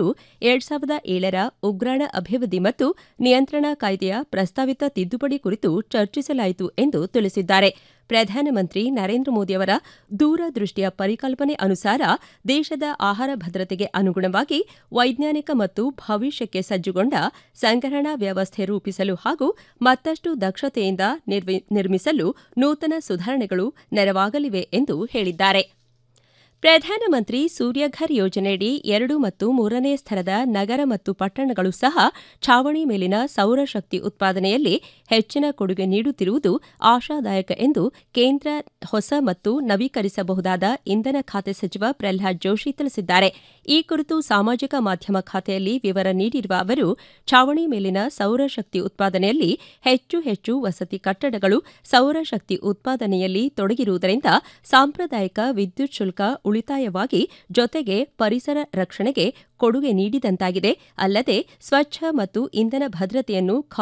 ಅವರು ಎರಡ್ ಸಾವಿರದ ಏಳರ ಉಗ್ರಾಣ ಅಭಿವೃದ್ಧಿ ಮತ್ತು ನಿಯಂತ್ರಣ ಕಾಯ್ದೆಯ ಪ್ರಸ್ತಾವಿತ ತಿದ್ದುಪಡಿ ಕುರಿತು ಚರ್ಚಿಸಲಾಯಿತು ಎಂದು ತಿಳಿಸಿದ್ದಾರೆ ಪ್ರಧಾನಮಂತ್ರಿ ನರೇಂದ್ರ ಮೋದಿಯವರ ದೂರದೃಷ್ಟಿಯ ಪರಿಕಲ್ಪನೆ ಅನುಸಾರ ದೇಶದ ಆಹಾರ ಭದ್ರತೆಗೆ ಅನುಗುಣವಾಗಿ ವೈಜ್ಞಾನಿಕ ಮತ್ತು ಭವಿಷ್ಯಕ್ಕೆ ಸಜ್ಜುಗೊಂಡ ಸಂಗ್ರಹಣಾ ವ್ಯವಸ್ಥೆ ರೂಪಿಸಲು ಹಾಗೂ ಮತ್ತಷ್ಟು ದಕ್ಷತೆಯಿಂದ ನಿರ್ಮಿಸಲು ನೂತನ ಸುಧಾರಣೆಗಳು ನೆರವಾಗಲಿವೆ ಎಂದು ಹೇಳಿದ್ದಾರೆ ಪ್ರಧಾನಮಂತ್ರಿ ಸೂರ್ಯಘರ್ ಯೋಜನೆಯಡಿ ಎರಡು ಮತ್ತು ಮೂರನೇ ಸ್ತರದ ನಗರ ಮತ್ತು ಪಟ್ಟಣಗಳು ಸಹ ಛಾವಣಿ ಮೇಲಿನ ಸೌರಶಕ್ತಿ ಉತ್ಪಾದನೆಯಲ್ಲಿ ಹೆಚ್ಚಿನ ಕೊಡುಗೆ ನೀಡುತ್ತಿರುವುದು ಆಶಾದಾಯಕ ಎಂದು ಕೇಂದ್ರ ಹೊಸ ಮತ್ತು ನವೀಕರಿಸಬಹುದಾದ ಇಂಧನ ಖಾತೆ ಸಚಿವ ಪ್ರಲ್ಹಾದ್ ಜೋಶಿ ತಿಳಿಸಿದ್ದಾರೆ ಈ ಕುರಿತು ಸಾಮಾಜಿಕ ಮಾಧ್ಯಮ ಖಾತೆಯಲ್ಲಿ ವಿವರ ನೀಡಿರುವ ಅವರು ಛಾವಣಿ ಮೇಲಿನ ಸೌರಶಕ್ತಿ ಉತ್ಪಾದನೆಯಲ್ಲಿ ಹೆಚ್ಚು ಹೆಚ್ಚು ವಸತಿ ಕಟ್ಟಡಗಳು ಸೌರಶಕ್ತಿ ಉತ್ಪಾದನೆಯಲ್ಲಿ ತೊಡಗಿರುವುದರಿಂದ ಸಾಂಪ್ರದಾಯಿಕ ವಿದ್ಯುತ್ ಶುಲ್ಕ ಉಳಿತಾಯವಾಗಿ ಜೊತೆಗೆ ಪರಿಸರ ರಕ್ಷಣೆಗೆ ಕೊಡುಗೆ ನೀಡಿದಂತಾಗಿದೆ ಅಲ್ಲದೆ ಸ್ವಚ್ಛ ಮತ್ತು ಇಂಧನ ಭದ್ರತೆಯನ್ನು